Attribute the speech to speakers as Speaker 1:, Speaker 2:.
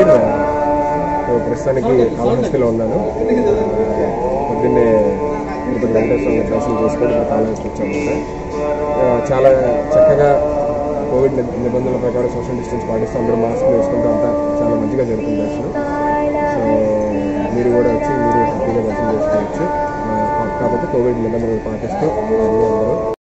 Speaker 1: Sameer so ప్రస్తుతానికి కాళహస్తిలో ఉన్నాను పొద్దున్నే తిరుపతి వెంకటేశ్వర స్వామి దర్శనం చేసుకొని ఇప్పుడు కాళహస్తి వచ్చాను చాలా చక్కగా కోవిడ్ ని- నిబంధనల ప్రకారం సోషల్ డిస్టెన్స్ పాటిస్తూ అందరూ మాస్క్ వేసుకుంటూ అంతా చాలా మంచిగా జరుగుతుంది దర్శనం సో మీరు కూడా వచ్చి మీరు హ్యాపీగా దర్శనం చేసుకోవచ్చు ఆ, కాకపోతే కోవిడ్ నిబంధనలు పాటించి